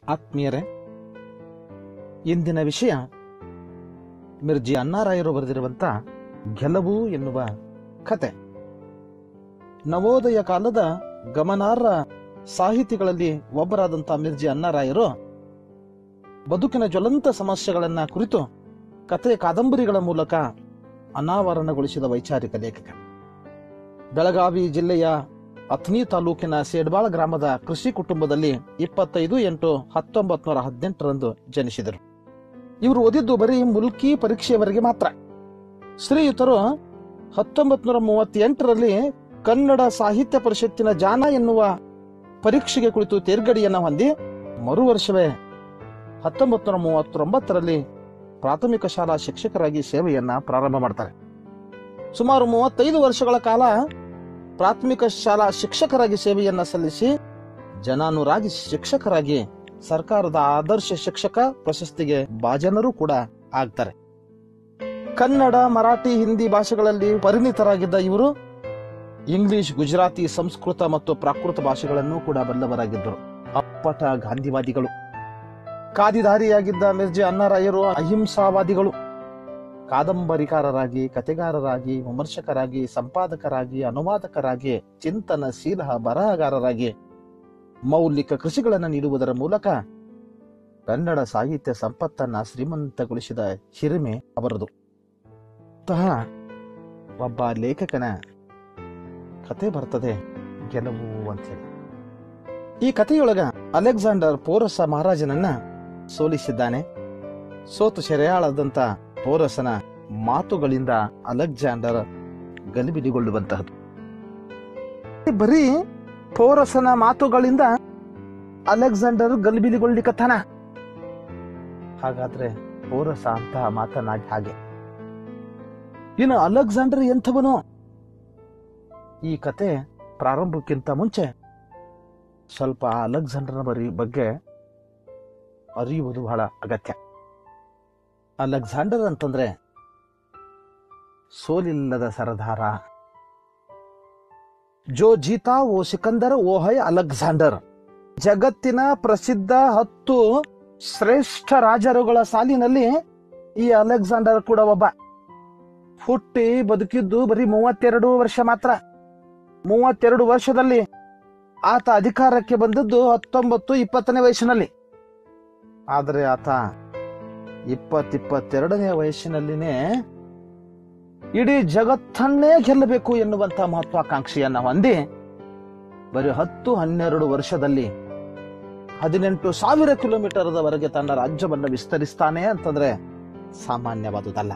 ಆತ್ಮೀಯರೇ ಇಂದಿನ ವಿಷಯ ಮಿರ್ಜಿ ಅನ್ನಾರಾಯರು ಬರೆದಿರುವಂತ ಗೆಲುವು ಎನ್ನುವ ಕತೆ ನವೋದಯ ಕಾಲದ ಗಮನಾರ್ಹ ಸಾಹಿತಿಗಳಲ್ಲಿ ಒಬ್ಬರಾದಂಥ ಮಿರ್ಜಿ ಅನ್ನಾರಾಯರು ಬದುಕಿನ ಜ್ವಲಂತ ಸಮಸ್ಯೆಗಳನ್ನ ಕುರಿತು ಕತೆ ಕಾದಂಬರಿಗಳ ಮೂಲಕ ಅನಾವರಣಗೊಳಿಸಿದ ವೈಚಾರಿಕ ಲೇಖಕ ಬೆಳಗಾವಿ ಜಿಲ್ಲೆಯ ಅಥಣಿ ತಾಲೂಕಿನ ಸೇಡ್ಬಾಳ ಗ್ರಾಮದ ಕೃಷಿ ಕುಟುಂಬದಲ್ಲಿ ಇಪ್ಪತ್ತೈದು ಎಂಟು ಹತ್ತೊಂಬತ್ತು ನೂರ ಹದಿನೆಂಟರಂದು ಜನಿಸಿದರು ಇವರು ಓದಿದ್ದು ಬರೀ ಮುಲ್ಕಿ ಪರೀಕ್ಷೆಯವರೆಗೆ ಮಾತ್ರ ಶ್ರೀಯುತರು ಹತ್ತೊಂಬತ್ತು ನೂರ ಮೂವತ್ತೆಂಟರಲ್ಲಿ ಕನ್ನಡ ಸಾಹಿತ್ಯ ಪರಿಷತ್ತಿನ ಜಾನ ಎನ್ನುವ ಪರೀಕ್ಷೆಗೆ ಕುಳಿತು ತೇರ್ಗಡಿಯನ್ನು ಹೊಂದಿ ಮರು ವರ್ಷವೇ ಹತ್ತೊಂಬತ್ತು ನೂರ ಮೂವತ್ತೊಂಬತ್ತರಲ್ಲಿ ಪ್ರಾಥಮಿಕ ಶಾಲಾ ಶಿಕ್ಷಕರಾಗಿ ಸೇವೆಯನ್ನ ಪ್ರಾರಂಭ ಮಾಡ್ತಾರೆ ಸುಮಾರು ಮೂವತ್ತೈದು ವರ್ಷಗಳ ಕಾಲ ಪ್ರಾಥಮಿಕ ಶಾಲಾ ಶಿಕ್ಷಕರಾಗಿ ಸೇವೆಯನ್ನ ಸಲ್ಲಿಸಿ ಜನಾನುರಾಗಿ ಶಿಕ್ಷಕರಾಗಿ ಸರ್ಕಾರದ ಆದರ್ಶ ಶಿಕ್ಷಕ ಪ್ರಶಸ್ತಿಗೆ ಭಾಜನರು ಕೂಡ ಆಗ್ತಾರೆ ಕನ್ನಡ ಮರಾಠಿ ಹಿಂದಿ ಭಾಷೆಗಳಲ್ಲಿ ಪರಿಣಿತರಾಗಿದ್ದ ಇವರು ಇಂಗ್ಲಿಷ್ ಗುಜರಾತಿ ಸಂಸ್ಕೃತ ಮತ್ತು ಪ್ರಾಕೃತ ಭಾಷೆಗಳನ್ನು ಕೂಡ ಬಲ್ಲವರಾಗಿದ್ದರು ಅಪ್ಪಟ ಗಾಂಧಿವಾದಿಗಳು ಕಾದಿದಾರಿಯಾಗಿದ್ದ ಮಿರ್ಜಿ ಅನ್ನಾರಾಯರು ಅಹಿಂಸಾವಾದಿಗಳು ಕಾದಂಬರಿಕಾರರಾಗಿ ಕತೆಗಾರರಾಗಿ ವಿಮರ್ಶಕರಾಗಿ ಸಂಪಾದಕರಾಗಿ ಅನುವಾದಕರಾಗಿ ಚಿಂತನಶೀಲ ಬರಹಗಾರರಾಗಿ ಮೌಲಿಕ ಕೃಷಿಗಳನ್ನು ನೀಡುವುದರ ಮೂಲಕ ಕನ್ನಡ ಸಾಹಿತ್ಯ ಸಂಪತ್ತನ್ನ ಶ್ರೀಮಂತಗೊಳಿಸಿದ ಹಿರಿಮೆ ಅವರದು ಅಂತಹ ಒಬ್ಬ ಲೇಖಕನ ಕತೆ ಬರ್ತದೆ ಗೆಲುವು ಅಂತೇಳಿ ಈ ಕಥೆಯೊಳಗ ಅಲೆಕ್ಸಾಂಡರ್ ಪೋರಸ ಮಹಾರಾಜನನ್ನ ಸೋಲಿಸಿದ್ದಾನೆ ಸೋತು ಸೆರೆಯಾಳದಂತ ಪೋರಸನ ಮಾತುಗಳಿಂದ ಅಲೆಕ್ಸಾಂಡರ್ ಗಲಿಬಿಲಿಗೊಳ್ಳುವಂತಹದ್ದು ಬರೀ ಪೋರಸನ ಮಾತುಗಳಿಂದ ಅಲೆಕ್ಸಾಂಡರ್ ಗಲಿಬಿಲಿಗೊಳ್ಳಿಕತ್ತಾನ ಹಾಗಾದ್ರೆ ಪೋರಸ ಅಂತಹ ಮಾತನಾಡಿ ಹಾಗೆ ಇನ್ನು ಅಲೆಕ್ಸಾಂಡರ್ ಎಂಥವನು ಈ ಕತೆ ಪ್ರಾರಂಭಕ್ಕಿಂತ ಮುಂಚೆ ಸ್ವಲ್ಪ ಅಲೆಕ್ಸಾಂಡರ್ನ ಬರಿ ಬಗ್ಗೆ ಅರಿಯುವುದು ಬಹಳ ಅಗತ್ಯ ಅಲೆಕ್ಸಾಂಡರ್ ಅಂತಂದ್ರೆ ಸೋಲಿಲ್ಲದ ಸರದಾರ ಜೋ ಜೀತಾ ಓ ಸಿಕಂದರ್ ಓ ಹೈ ಅಲೆಕ್ಸಾಂಡರ್ ಜಗತ್ತಿನ ಪ್ರಸಿದ್ಧ ಹತ್ತು ಶ್ರೇಷ್ಠ ರಾಜರುಗಳ ಸಾಲಿನಲ್ಲಿ ಈ ಅಲೆಕ್ಸಾಂಡರ್ ಕೂಡ ಒಬ್ಬ ಹುಟ್ಟಿ ಬದುಕಿದ್ದು ಬರೀ ಮೂವತ್ತೆರಡು ವರ್ಷ ಮಾತ್ರ ಮೂವತ್ತೆರಡು ವರ್ಷದಲ್ಲಿ ಆತ ಅಧಿಕಾರಕ್ಕೆ ಬಂದದ್ದು ಹತ್ತೊಂಬತ್ತು ಇಪ್ಪತ್ತನೇ ವಯಸ್ಸಿನಲ್ಲಿ ಆದರೆ ಆತ ಇಪ್ಪತ್ತಿಪ್ಪತ್ತೆರಡನೇ ವಯಸ್ಸಿನಲ್ಲಿನೇ ಇಡೀ ಜಗತ್ತನ್ನೇ ಗೆಲ್ಲಬೇಕು ಎನ್ನುವಂತ ಮಹತ್ವಾಕಾಂಕ್ಷೆಯನ್ನ ಹೊಂದಿ ಬರೀ ಹತ್ತು ಹನ್ನೆರಡು ವರ್ಷದಲ್ಲಿ ಹದಿನೆಂಟು ಸಾವಿರ ಕಿಲೋಮೀಟರ್ದವರೆಗೆ ತನ್ನ ರಾಜ್ಯವನ್ನ ವಿಸ್ತರಿಸ್ತಾನೆ ಅಂತಂದ್ರೆ ಸಾಮಾನ್ಯವಾದುದಲ್ಲ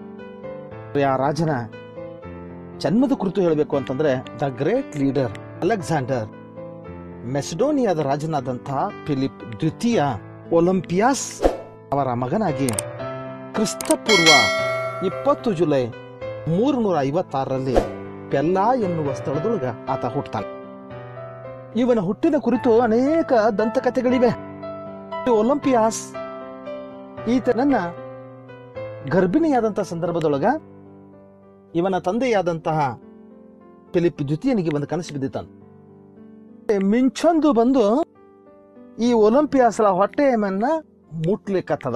ಆ ರಾಜನ ಜನ್ಮದ ಕುರಿತು ಹೇಳಬೇಕು ಅಂತಂದ್ರೆ ದ ಗ್ರೇಟ್ ಲೀಡರ್ ಅಲೆಕ್ಸಾಂಡರ್ ಮೆಸಿಡೋನಿಯಾದ ರಾಜನಾದಂತಹ ಫಿಲಿಪ್ ದ್ವಿತೀಯ ಒಲಿಂಪಿಯಾಸ್ ಅವರ ಮಗನಾಗಿ ಕ್ರಿಸ್ತಪೂರ್ವ ಇಪ್ಪತ್ತು ಜುಲೈ ಮೂರುನೂರ ಐವತ್ತಾರರಲ್ಲಿ ಪೆಲ್ಲಾ ಎನ್ನುವ ಸ್ಥಳದೊಳಗ ಆತ ಹುಟ್ಟುತ್ತಾನೆ ಇವನ ಹುಟ್ಟಿನ ಕುರಿತು ಅನೇಕ ದಂತಕಥೆಗಳಿವೆ ಒಲಿಂಪಿಯಾಸ್ ಈತನನ್ನ ಗರ್ಭಿಣಿಯಾದಂತ ಸಂದರ್ಭದೊಳಗ ಇವನ ತಂದೆಯಾದಂತಹ ಫಿಲಿಪ್ ದ್ವಿತೀಯನಿಗೆ ಒಂದು ಕನಸು ಬಿದ್ದಿತ್ತಾನ ಮಿಂಚೊಂದು ಬಂದು ಈ ಒಲಿಂಪಿಯಾಸ್ರ ಹೊಟ್ಟೆಯನ್ನ ಮುಟ್ಲಿಕ್ಕತ್ತದ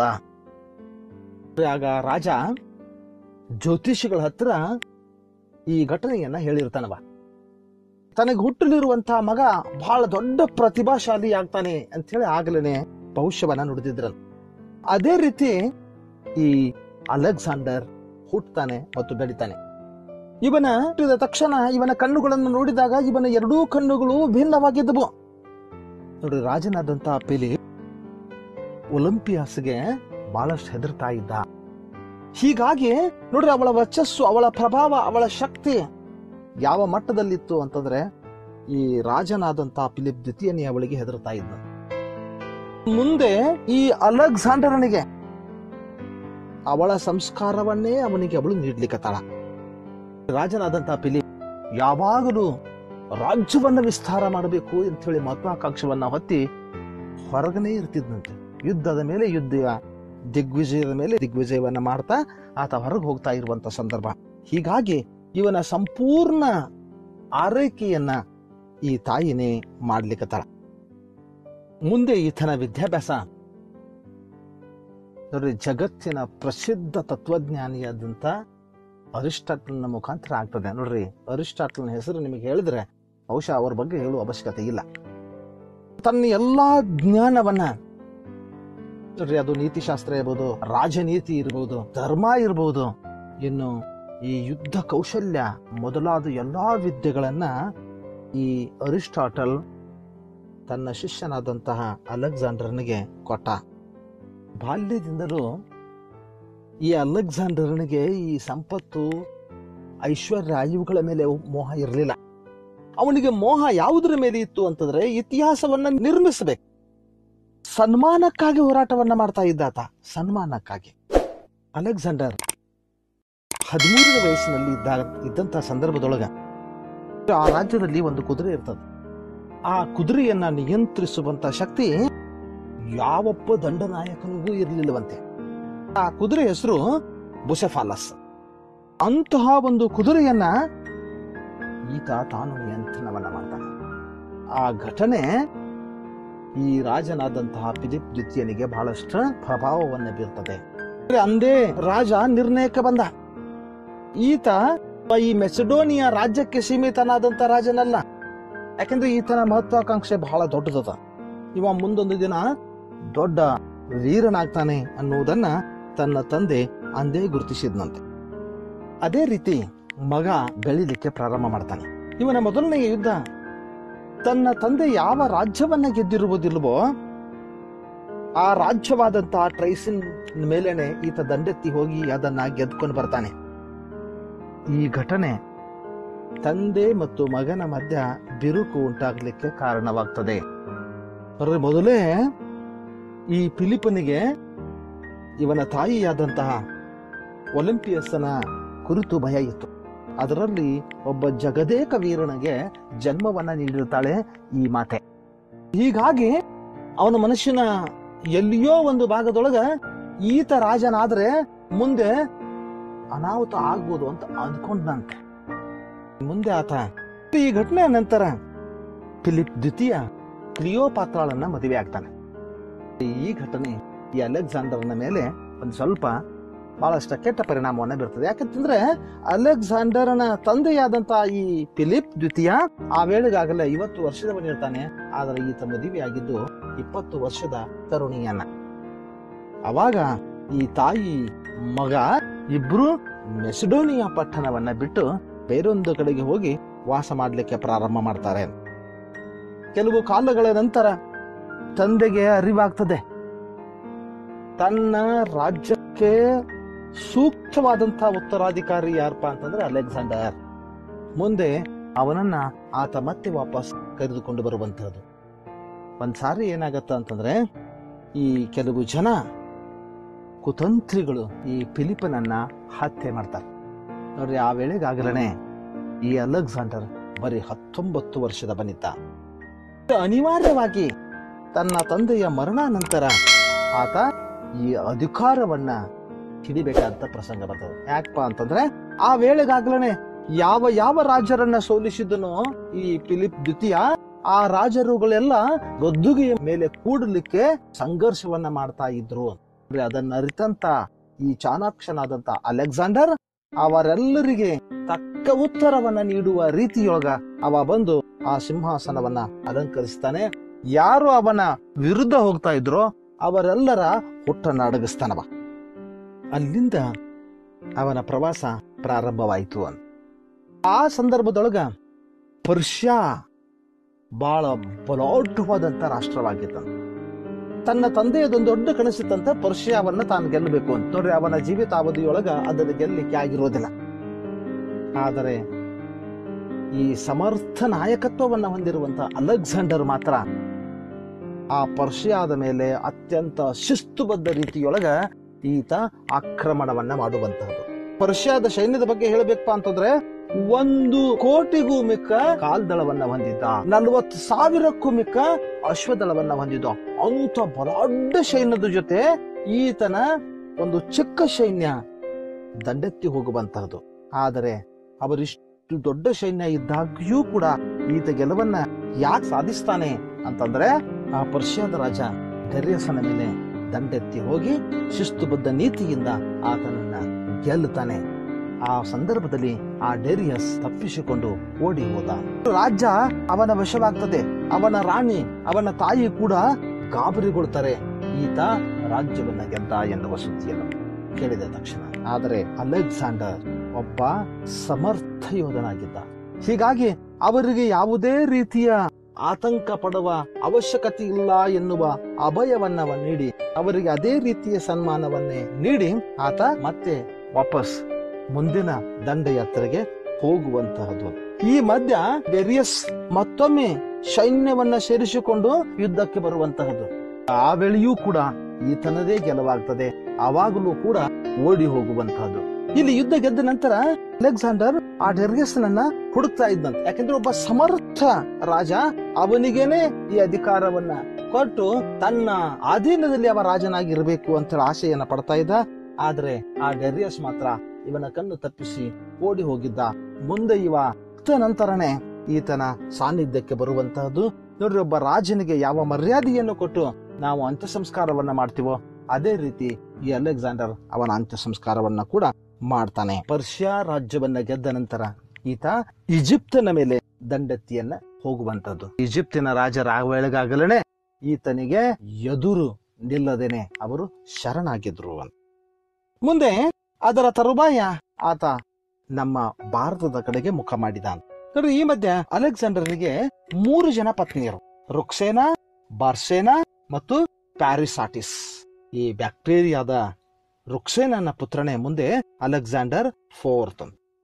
ಆಗ ರಾಜ ಜ್ಯೋತಿಷಿಗಳ ಹತ್ರ ಈ ಘಟನೆಯನ್ನ ಹೇಳಿರ್ತಾನವ ತನಗೆ ಹುಟ್ಟಲಿರುವಂತಹ ಮಗ ಬಹಳ ದೊಡ್ಡ ಪ್ರತಿಭಾಶಾಲಿ ಆಗ್ತಾನೆ ಅಂತ ಹೇಳಿ ಆಗ್ಲೇನೆ ಭವಿಷ್ಯವನ್ನ ನುಡಿದಿದ್ರ ಅದೇ ರೀತಿ ಈ ಅಲೆಕ್ಸಾಂಡರ್ ಹುಟ್ಟತಾನೆ ಮತ್ತು ಬೆಳಿತಾನೆ ಇವನ ಹುಟ್ಟಿದ ತಕ್ಷಣ ಇವನ ಕಣ್ಣುಗಳನ್ನು ನೋಡಿದಾಗ ಇವನ ಎರಡೂ ಕಣ್ಣುಗಳು ಭಿನ್ನವಾಗಿದ್ದವು ನೋಡಿ ರಾಜನಾದಂತಹ ಪಿಲಿ ಒಲಿಂಪಿಯಾಸ್ಗೆ ಬಹಳಷ್ಟು ಹೆದರ್ತಾ ಇದ್ದ ಹೀಗಾಗಿ ನೋಡ್ರಿ ಅವಳ ವರ್ಚಸ್ಸು ಅವಳ ಪ್ರಭಾವ ಅವಳ ಶಕ್ತಿ ಯಾವ ಮಟ್ಟದಲ್ಲಿತ್ತು ಅಂತಂದ್ರೆ ಈ ರಾಜನಾದಂತಹ ಫಿಲಿಪ್ ದ್ವಿತೀಯನೇ ಅವಳಿಗೆ ಹೆದರ್ತಾ ಇದ್ದ ಮುಂದೆ ಈ ಅಲೆಕ್ಸಾಂಡರನಿಗೆ ಅವಳ ಸಂಸ್ಕಾರವನ್ನೇ ಅವನಿಗೆ ಅವಳು ನೀಡ್ಲಿಕ್ಕತ್ತಾಳ ರಾಜನಾದಂತಹ ಫಿಲಿಪ್ ಯಾವಾಗಲೂ ರಾಜ್ಯವನ್ನ ವಿಸ್ತಾರ ಮಾಡಬೇಕು ಅಂತ ಹೇಳಿ ಮಹತ್ವಾಕಾಂಕ್ಷವನ್ನ ಹೊತ್ತಿ ಹೊರಗನೆ ಇರ್ತಿದ್ನಂತೆ ಯುದ್ಧದ ಮೇಲೆ ಯುದ್ಧ ದಿಗ್ವಿಜಯದ ಮೇಲೆ ದಿಗ್ವಿಜಯವನ್ನ ಮಾಡ್ತಾ ಆತ ಹೊರಗೆ ಹೋಗ್ತಾ ಇರುವಂತ ಸಂದರ್ಭ ಹೀಗಾಗಿ ಇವನ ಸಂಪೂರ್ಣ ಆರೈಕೆಯನ್ನ ಈ ತಾಯಿನೇ ಮಾಡ್ಲಿಕ್ಕತ್ತಾಳ ಮುಂದೆ ಈತನ ವಿದ್ಯಾಭ್ಯಾಸ ನೋಡ್ರಿ ಜಗತ್ತಿನ ಪ್ರಸಿದ್ಧ ತತ್ವಜ್ಞಾನಿಯಾದಂತ ಅರಿಸ್ಟಾಟಲ್ನ ಮುಖಾಂತರ ಆಗ್ತದೆ ನೋಡ್ರಿ ಅರಿಸ್ಟಾಟಲ್ನ ಹೆಸರು ನಿಮಗೆ ಹೇಳಿದ್ರೆ ಬಹುಶಃ ಅವ್ರ ಬಗ್ಗೆ ಹೇಳುವ ಅವಶ್ಯಕತೆ ಇಲ್ಲ ತನ್ನ ಎಲ್ಲಾ ಜ್ಞಾನವನ್ನ ನೋಡ್ರಿ ಅದು ನೀತಿಶಾಸ್ತ್ರ ಇರ್ಬೋದು ರಾಜನೀತಿ ಇರ್ಬೋದು ಧರ್ಮ ಇರ್ಬೋದು ಇನ್ನು ಈ ಯುದ್ಧ ಕೌಶಲ್ಯ ಮೊದಲಾದ ಎಲ್ಲಾ ವಿದ್ಯೆಗಳನ್ನ ಈ ಅರಿಸ್ಟಾಟಲ್ ತನ್ನ ಶಿಷ್ಯನಾದಂತಹ ಅಲೆಕ್ಸಾಂಡರ್ನಿಗೆ ಕೊಟ್ಟ ಬಾಲ್ಯದಿಂದಲೂ ಈ ಅಲೆಕ್ಸಾಂಡರ್ನಿಗೆ ಈ ಸಂಪತ್ತು ಐಶ್ವರ್ಯ ಇವುಗಳ ಮೇಲೆ ಮೋಹ ಇರಲಿಲ್ಲ ಅವನಿಗೆ ಮೋಹ ಯಾವುದರ ಮೇಲೆ ಇತ್ತು ಅಂತಂದ್ರೆ ಇತಿಹಾಸವನ್ನ ನಿರ್ಮಿಸಬೇಕು ಸನ್ಮಾನಕ್ಕಾಗಿ ಹೋರಾಟವನ್ನ ಮಾಡ್ತಾ ಇದ್ದಾತ ಸನ್ಮಾನಕ್ಕಾಗಿ ಅಲೆಕ್ಸಾಂಡರ್ ಹದಿಮೂರನೇ ವಯಸ್ಸಿನಲ್ಲಿ ಇದ್ದಾಗ ಇದ್ದಂತ ಸಂದರ್ಭದೊಳಗ ಆ ರಾಜ್ಯದಲ್ಲಿ ಒಂದು ಕುದುರೆ ಇರ್ತದೆ ಆ ಕುದುರೆಯನ್ನ ನಿಯಂತ್ರಿಸುವಂತ ಶಕ್ತಿ ಯಾವೊಬ್ಬ ದಂಡನಾಯಕನಿಗೂ ಇರಲಿಲ್ಲವಂತೆ ಆ ಕುದುರೆ ಹೆಸರು ಬುಸೆಫಾಲಸ್ ಅಂತಹ ಒಂದು ಕುದುರೆಯನ್ನ ಈತ ತಾನು ನಿಯಂತ್ರಣವನ್ನ ಮಾಡ್ತಾನೆ ಆ ಘಟನೆ ಈ ರಾಜನಾದಂತಹ ಫಿಲಿಪ್ ದ್ವಿತೀಯನಿಗೆ ಬಹಳಷ್ಟು ಪ್ರಭಾವವನ್ನು ಬೀರ್ತದೆ ಅಂದೇ ರಾಜ ನಿರ್ಣಯಕ್ಕೆ ಬಂದ ಈತ ಈ ಮೆಸಡೋನಿಯಾ ರಾಜ್ಯಕ್ಕೆ ಸೀಮಿತನಾದಂತ ರಾಜನಲ್ಲ ಯಾಕಂದ್ರೆ ಈತನ ಮಹತ್ವಾಕಾಂಕ್ಷೆ ಬಹಳ ದೊಡ್ಡದದ ಇವ ಮುಂದೊಂದು ದಿನ ದೊಡ್ಡ ವೀರನಾಗ್ತಾನೆ ಅನ್ನುವುದನ್ನ ತನ್ನ ತಂದೆ ಅಂದೇ ಗುರುತಿಸಿದ್ನಂತೆ ಅದೇ ರೀತಿ ಮಗ ಬೆಳಿಲಿಕ್ಕೆ ಪ್ರಾರಂಭ ಮಾಡ್ತಾನೆ ಇವನ ಮೊದಲನೆಯ ಯುದ್ಧ ತನ್ನ ತಂದೆ ಯಾವ ರಾಜ್ಯವನ್ನ ಗೆದ್ದಿರುವುದಿಲ್ವೋ ಆ ರಾಜ್ಯವಾದಂತಹ ಟ್ರೈಸಿನ್ ಮೇಲೇನೆ ಈತ ದಂಡೆತ್ತಿ ಹೋಗಿ ಅದನ್ನ ಗೆದ್ಕೊಂಡು ಬರ್ತಾನೆ ಈ ಘಟನೆ ತಂದೆ ಮತ್ತು ಮಗನ ಮಧ್ಯ ಬಿರುಕು ಉಂಟಾಗ್ಲಿಕ್ಕೆ ಕಾರಣವಾಗ್ತದೆ ಅದರ ಮೊದಲೇ ಈ ಫಿಲಿಪನಿಗೆ ಇವನ ತಾಯಿಯಾದಂತಹ ಒಲಿಂಪಿಯಸ್ನ ಕುರಿತು ಭಯ ಇತ್ತು ಅದರಲ್ಲಿ ಒಬ್ಬ ಜಗದೇಕ ವೀರನಿಗೆ ಜನ್ಮವನ್ನ ನೀಡಿರ್ತಾಳೆ ಈ ಮಾತೆ ಹೀಗಾಗಿ ಅವನ ಮನುಷ್ಯನ ಎಲ್ಲಿಯೋ ಒಂದು ಭಾಗದೊಳಗ ಈತ ರಾಜನಾದ್ರೆ ಮುಂದೆ ಅನಾಹುತ ಆಗ್ಬೋದು ಅಂತ ಅಂದ್ಕೊಂಡಂತೆ ಮುಂದೆ ಆತ ಈ ಘಟನೆಯ ನಂತರ ಫಿಲಿಪ್ ದ್ವಿತೀಯ ಕ್ಲಿಯೋಪಾತ್ರಾಳನ್ನ ಮದುವೆ ಆಗ್ತಾನೆ ಈ ಘಟನೆ ಈ ಅಲೆಕ್ಸಾಂಡರ್ನ ಮೇಲೆ ಒಂದು ಸ್ವಲ್ಪ ಬಹಳಷ್ಟ ಕೆಟ್ಟ ಪರಿಣಾಮವನ್ನ ಬೀರ್ತದೆ ಯಾಕಂತಂದ್ರೆ ಅಲೆಕ್ಸಾಂಡರ್ನ ತಂದೆಯಾದಂತ ಈ ಫಿಲಿಪ್ ದ್ವಿತೀಯ ಆ ವೇಳೆಗಾಗಲೇ ಐವತ್ತು ವರ್ಷದವನಿರ್ತಾನೆ ಆದರೆ ಈತ ಮದುವೆಯಾಗಿದ್ದು ಇಪ್ಪತ್ತು ವರ್ಷದ ತರುಣಿಯನ್ನ ಅವಾಗ ಈ ತಾಯಿ ಮಗ ಇಬ್ರು ಮೆಸಿಡೋನಿಯಾ ಪಟ್ಟಣವನ್ನ ಬಿಟ್ಟು ಬೇರೊಂದು ಕಡೆಗೆ ಹೋಗಿ ವಾಸ ಮಾಡಲಿಕ್ಕೆ ಪ್ರಾರಂಭ ಮಾಡ್ತಾರೆ ಕೆಲವು ಕಾಲಗಳ ನಂತರ ತಂದೆಗೆ ಅರಿವಾಗ್ತದೆ ತನ್ನ ರಾಜ್ಯಕ್ಕೆ ಸೂಕ್ತವಾದಂತಹ ಉತ್ತರಾಧಿಕಾರಿ ಯಾರಪ್ಪ ಅಂತಂದ್ರೆ ಅಲೆಕ್ಸಾಂಡರ್ ಮುಂದೆ ಅವನನ್ನ ಆತ ಮತ್ತೆ ವಾಪಸ್ ಕರೆದುಕೊಂಡು ಬರುವಂತಹದ್ದು ಒಂದ್ಸಾರಿ ಏನಾಗತ್ತ ಅಂತಂದ್ರೆ ಈ ಕೆಲವು ಜನ ಕುತಂತ್ರಿಗಳು ಈ ಫಿಲಿಪನನ್ನ ಹತ್ಯೆ ಮಾಡ್ತಾರೆ ನೋಡ್ರಿ ಆ ವೇಳೆಗಾಗಲೇ ಈ ಅಲೆಕ್ಸಾಂಡರ್ ಬರೀ ಹತ್ತೊಂಬತ್ತು ವರ್ಷದ ಬನಿತ ಅನಿವಾರ್ಯವಾಗಿ ತನ್ನ ತಂದೆಯ ಮರಣ ನಂತರ ಆತ ಈ ಅಧಿಕಾರವನ್ನ ಹಿಡಿಬೇಕಾದಂತ ಪ್ರಸಂಗ ಬರ್ತದೆ ಯಾಕಪ್ಪ ಅಂತಂದ್ರೆ ಆ ವೇಳೆಗಾಗ್ಲೇ ಯಾವ ಯಾವ ರಾಜರನ್ನ ಸೋಲಿಸಿದನೋ ಈ ಫಿಲಿಪ್ ದ್ವಿತೀಯ ಆ ರಾಜರುಗಳೆಲ್ಲ ಗದ್ದುಗೆಯ ಮೇಲೆ ಕೂಡಲಿಕ್ಕೆ ಸಂಘರ್ಷವನ್ನ ಮಾಡ್ತಾ ಇದ್ರು ಅಂದ್ರೆ ಅದನ್ನ ಅರಿತಂತ ಈ ಚಾಣಾಕ್ಷನಾದಂತ ಅಲೆಕ್ಸಾಂಡರ್ ಅವರೆಲ್ಲರಿಗೆ ತಕ್ಕ ಉತ್ತರವನ್ನ ನೀಡುವ ರೀತಿಯೊಳಗ ಅವ ಬಂದು ಆ ಸಿಂಹಾಸನವನ್ನ ಅಲಂಕರಿಸ್ತಾನೆ ಯಾರು ಅವನ ವಿರುದ್ಧ ಹೋಗ್ತಾ ಇದ್ರೋ ಅವರೆಲ್ಲರ ಹುಟ್ಟನ್ನ ಅಡಗಿಸ್ತಾನವ ಅಲ್ಲಿಂದ ಅವನ ಪ್ರವಾಸ ಪ್ರಾರಂಭವಾಯಿತು ಅಂತ ಆ ಸಂದರ್ಭದೊಳಗ ಪರ್ಷ್ಯಾ ಬಹಳ ಬಲಾಢ್ಯವಾದಂತ ರಾಷ್ಟ್ರವಾಗಿತ್ತು ತನ್ನ ತಂದೆಯದೊಂದು ದೊಡ್ಡ ಕನಸಿತ್ತಂತ ಪರ್ಷಿಯಾವನ್ನ ತಾನು ಗೆಲ್ಲಬೇಕು ಅಂತ ನೋಡ್ರಿ ಅವನ ಜೀವಿತಾವಧಿಯೊಳಗ ಅದನ್ನು ಗೆಲ್ಲಲಿಕ್ಕೆ ಆಗಿರೋದಿಲ್ಲ ಆದರೆ ಈ ಸಮರ್ಥ ನಾಯಕತ್ವವನ್ನ ಹೊಂದಿರುವಂತ ಅಲೆಕ್ಸಾಂಡರ್ ಮಾತ್ರ ಆ ಪರ್ಷಿಯಾದ ಮೇಲೆ ಅತ್ಯಂತ ಶಿಸ್ತುಬದ್ಧ ರೀತಿಯೊಳಗ ಈತ ಆಕ್ರಮಣವನ್ನ ಮಾಡುವಂತಹದ್ದು ಪರ್ಷಿಯಾದ ಸೈನ್ಯದ ಬಗ್ಗೆ ಹೇಳಬೇಕಪ್ಪ ಅಂತಂದ್ರೆ ಒಂದು ಕೋಟಿಗೂ ಮಿಕ್ಕ ಕಾಲ್ದಳವನ್ನ ಹೊಂದಿದ್ದ ನಲವತ್ತು ಸಾವಿರಕ್ಕೂ ಮಿಕ್ಕ ಅಶ್ವದಳವನ್ನ ಹೊಂದಿದ್ದ ಅಂತ ಬಲಾಢ್ಯ ಸೈನ್ಯದ ಜೊತೆ ಈತನ ಒಂದು ಚಿಕ್ಕ ಸೈನ್ಯ ದಂಡೆತ್ತಿ ಹೋಗುವಂತಹದ್ದು ಆದರೆ ಅವರಿಷ್ಟು ದೊಡ್ಡ ಸೈನ್ಯ ಇದ್ದಾಗ್ಯೂ ಕೂಡ ಈತ ಗೆಲುವನ್ನ ಯಾಕೆ ಸಾಧಿಸ್ತಾನೆ ಅಂತಂದ್ರೆ ಆ ಪರ್ಷಿಯಾದ ರಾಜ ಡರಿಯಸನ ಮೇಲೆ ದಂಡೆತ್ತಿ ಹೋಗಿ ಶಿಸ್ತುಬದ್ಧ ನೀತಿಯಿಂದ ಆತನನ್ನ ಗೆಲ್ಲುತ್ತಾನೆ ಆ ಸಂದರ್ಭದಲ್ಲಿ ಆ ಡೇರಿಯಸ್ ತಪ್ಪಿಸಿಕೊಂಡು ಓಡಿ ಹೋದ ರಾಜ್ಯ ಅವನ ವಶವಾಗ್ತದೆ ಅವನ ರಾಣಿ ಅವನ ತಾಯಿ ಕೂಡ ಗಾಬರಿಗೊಳ್ತಾರೆ ಈತ ರಾಜ್ಯವನ್ನ ಗೆದ್ದ ಎನ್ನುವ ಸುದ್ದಿಯನ್ನು ಕೇಳಿದ ತಕ್ಷಣ ಆದರೆ ಅಲೆಕ್ಸಾಂಡರ್ ಒಬ್ಬ ಸಮರ್ಥ ಯೋಧನಾಗಿದ್ದ ಹೀಗಾಗಿ ಅವರಿಗೆ ಯಾವುದೇ ರೀತಿಯ ಆತಂಕ ಪಡುವ ಅವಶ್ಯಕತೆ ಇಲ್ಲ ಎನ್ನುವ ಅಭಯವನ್ನ ನೀಡಿ ಅವರಿಗೆ ಅದೇ ರೀತಿಯ ಸನ್ಮಾನವನ್ನೇ ನೀಡಿ ಆತ ಮತ್ತೆ ವಾಪಸ್ ಮುಂದಿನ ದಂಡಯಾತ್ರೆಗೆ ಹೋಗುವಂತಹದ್ದು ಈ ಮಧ್ಯ ವೆರಿಯಸ್ ಮತ್ತೊಮ್ಮೆ ಸೈನ್ಯವನ್ನ ಸೇರಿಸಿಕೊಂಡು ಯುದ್ಧಕ್ಕೆ ಬರುವಂತಹದ್ದು ಆ ವೇಳೆಯೂ ಕೂಡ ಈತನದೇ ಗೆಲುವಾಗ್ತದೆ ಆವಾಗಲೂ ಕೂಡ ಓಡಿ ಹೋಗುವಂತಹದ್ದು ಇಲ್ಲಿ ಯುದ್ಧ ಗೆದ್ದ ನಂತರ ಅಲೆಕ್ಸಾಂಡರ್ ಆ ಡೆರ್ಗೆಸ್ನನ್ನ ಹುಡುಕ್ತಾ ಇದ್ದಂತೆ ಯಾಕಂದ್ರೆ ಒಬ್ಬ ಸಮರ್ಥ ರಾಜ ಅವನಿಗೇನೆ ಈ ಅಧಿಕಾರವನ್ನ ಕೊಟ್ಟು ತನ್ನ ಅಧೀನದಲ್ಲಿ ಅವ ರಾಜನಾಗಿ ಇರಬೇಕು ಅಂತ ಆಸೆಯನ್ನ ಪಡ್ತಾ ಇದ್ದ ಆದ್ರೆ ಆ ಡೆರಿಯಸ್ ಮಾತ್ರ ಇವನ ಕಣ್ಣು ತಪ್ಪಿಸಿ ಓಡಿ ಹೋಗಿದ್ದ ಮುಂದೆ ಇವ ಸತ್ತ ನಂತರನೇ ಈತನ ಸಾನ್ನಿಧ್ಯಕ್ಕೆ ಬರುವಂತಹದ್ದು ನೋಡ್ರಿ ಒಬ್ಬ ರಾಜನಿಗೆ ಯಾವ ಮರ್ಯಾದೆಯನ್ನು ಕೊಟ್ಟು ನಾವು ಅಂತ್ಯ ಸಂಸ್ಕಾರವನ್ನ ಮಾಡ್ತೀವೋ ಅದೇ ರೀತಿ ಈ ಅಲೆಕ್ಸಾಂಡರ್ ಅವನ ಅಂತ್ಯ ಸಂಸ್ಕಾರವನ್ನ ಕೂಡ ಮಾಡ್ತಾನೆ ಪರ್ಷಿಯಾ ರಾಜ್ಯವನ್ನ ಗೆದ್ದ ನಂತರ ಈತ ಈಜಿಪ್ತನ ಮೇಲೆ ದಂಡೆತ್ತಿಯನ್ನ ಹೋಗುವಂತದ್ದು ಈಜಿಪ್ತಿನ ರಾಜರ ವೇಳೆಗಾಗಲೇ ಈತನಿಗೆ ಎದುರು ನಿಲ್ಲದೇನೆ ಅವರು ಶರಣಾಗಿದ್ರು ಅಂತ ಮುಂದೆ ಅದರ ತರುವಾಯ ಆತ ನಮ್ಮ ಭಾರತದ ಕಡೆಗೆ ಮುಖ ಮಾಡಿದ ಅಂತ ನೋಡ್ರಿ ಈ ಮಧ್ಯೆ ಅಲೆಕ್ಸಾಂಡರ್ನಿಗೆ ಮೂರು ಜನ ಪತ್ನಿಯರು ರುಕ್ಸೇನಾ ಬಾರ್ಸೇನಾ ಮತ್ತು ಪ್ಯಾರಿಸಾಟಿಸ್ ಈ ಬ್ಯಾಕ್ಟೀರಿಯಾದ ರುಕ್ಸೇನನ ಪುತ್ರನೇ ಮುಂದೆ ಅಲೆಕ್ಸಾಂಡರ್ ಫೋರ್ತ್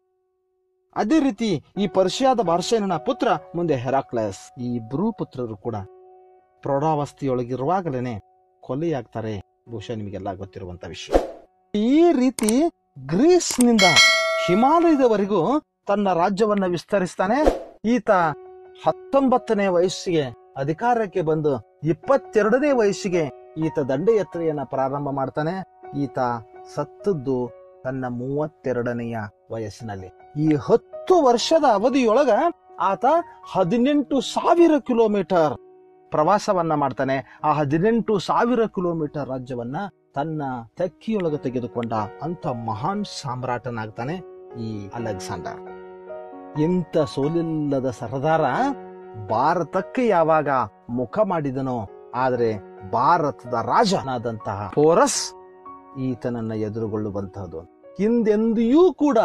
ಅದೇ ರೀತಿ ಈ ಪರ್ಷಿಯಾದ ಬಾರ್ಸೇನನ ಪುತ್ರ ಮುಂದೆ ಹೆರಾಕ್ಲಸ್ ಈ ಇಬ್ಬರೂ ಪುತ್ರರು ಕೂಡ ಪ್ರೌಢಾವಸ್ಥೆಯೊಳಗಿರುವಾಗಲೇನೆ ಕೊಲೆಯಾಗ್ತಾರೆ ಬಹುಶಃ ನಿಮಗೆಲ್ಲ ಗೊತ್ತಿರುವಂತ ವಿಷಯ ಈ ರೀತಿ ಗ್ರೀಸ್ನಿಂದ ಹಿಮಾಲಯದವರೆಗೂ ತನ್ನ ರಾಜ್ಯವನ್ನ ವಿಸ್ತರಿಸ್ತಾನೆ ಈತ ಹತ್ತೊಂಬತ್ತನೇ ವಯಸ್ಸಿಗೆ ಅಧಿಕಾರಕ್ಕೆ ಬಂದು ಇಪ್ಪತ್ತೆರಡನೇ ವಯಸ್ಸಿಗೆ ಈತ ದಂಡಯಾತ್ರೆಯನ್ನ ಪ್ರಾರಂಭ ಮಾಡ್ತಾನೆ ಈತ ಸತ್ತದ್ದು ತನ್ನ ಮೂವತ್ತೆರಡನೆಯ ವಯಸ್ಸಿನಲ್ಲಿ ಈ ಹತ್ತು ವರ್ಷದ ಅವಧಿಯೊಳಗ ಆತ ಹದಿನೆಂಟು ಸಾವಿರ ಕಿಲೋಮೀಟರ್ ಪ್ರವಾಸವನ್ನ ಮಾಡ್ತಾನೆ ಆ ಹದಿನೆಂಟು ಸಾವಿರ ಕಿಲೋಮೀಟರ್ ರಾಜ್ಯವನ್ನ ತನ್ನ ತೆಕ್ಕಿಯೊಳಗೆ ತೆಗೆದುಕೊಂಡ ಅಂತ ಮಹಾನ್ ಸಾಮ್ರಾಟನಾಗ್ತಾನೆ ಈ ಅಲೆಕ್ಸಾಂಡರ್ ಇಂಥ ಸೋಲಿಲ್ಲದ ಸರದಾರ ಭಾರತಕ್ಕೆ ಯಾವಾಗ ಮುಖ ಮಾಡಿದನೋ ಆದರೆ ಭಾರತದ ರಾಜನಾದಂತಹ ಪೋರಸ್ ಈತನನ್ನ ಎದುರುಗೊಳ್ಳುವಂತಹದ್ದು ಹಿಂದೆಂದಿಯೂ ಕೂಡ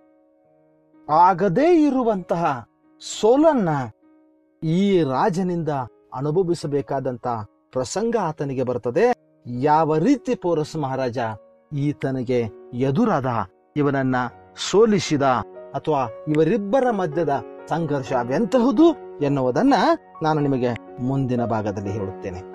ಆಗದೇ ಇರುವಂತಹ ಸೋಲನ್ನ ಈ ರಾಜನಿಂದ ಅನುಭವಿಸಬೇಕಾದಂತ ಪ್ರಸಂಗ ಆತನಿಗೆ ಬರ್ತದೆ ಯಾವ ರೀತಿ ಪೋರಸ್ ಮಹಾರಾಜ ಈತನಿಗೆ ಎದುರಾದ ಇವನನ್ನ ಸೋಲಿಸಿದ ಅಥವಾ ಇವರಿಬ್ಬರ ಮಧ್ಯದ ಸಂಘರ್ಷ ಎಂತಹುದು ಎನ್ನುವುದನ್ನ ನಾನು ನಿಮಗೆ ಮುಂದಿನ ಭಾಗದಲ್ಲಿ ಹೇಳುತ್ತೇನೆ